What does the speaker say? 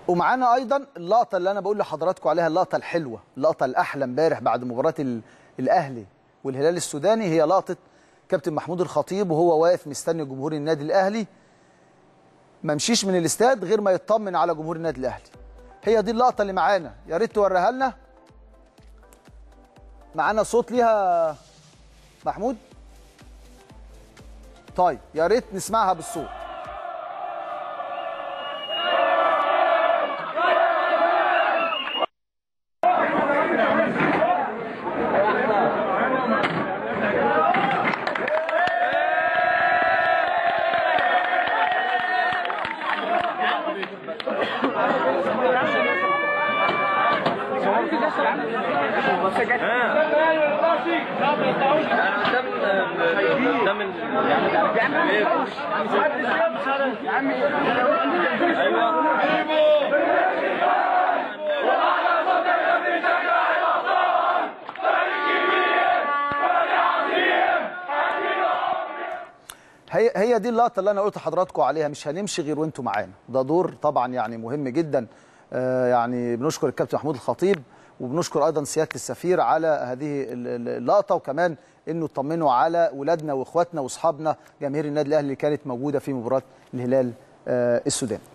ومعانا ايضا اللقطه اللي انا بقول لحضراتكم عليها اللقطه الحلوه اللقطه الاحلى امبارح بعد مباراه ال- الاهلي والهلال السوداني هي لقطه كابتن محمود الخطيب وهو واقف مستني جمهور النادي الاهلي ما مشيش من الاستاد غير ما يطمن على جمهور النادي الاهلي هي دي اللقطه اللي معانا يا ريت توريها لنا معانا صوت ليها محمود طيب يا ريت نسمعها بالصوت هي هي دي اللقطه اللي انا قلت لحضراتكم عليها مش هنمشي غير وانتم معانا ده دور طبعا يعني مهم جدا آه يعني بنشكر الكابتن محمود الخطيب وبنشكر ايضا سياده السفير على هذه ال- ال- اللقطه وكمان انه طمنوا على ولادنا واخواتنا واصحابنا جماهير النادي الاهلي اللي كانت موجوده في مباراه الهلال آه السوداني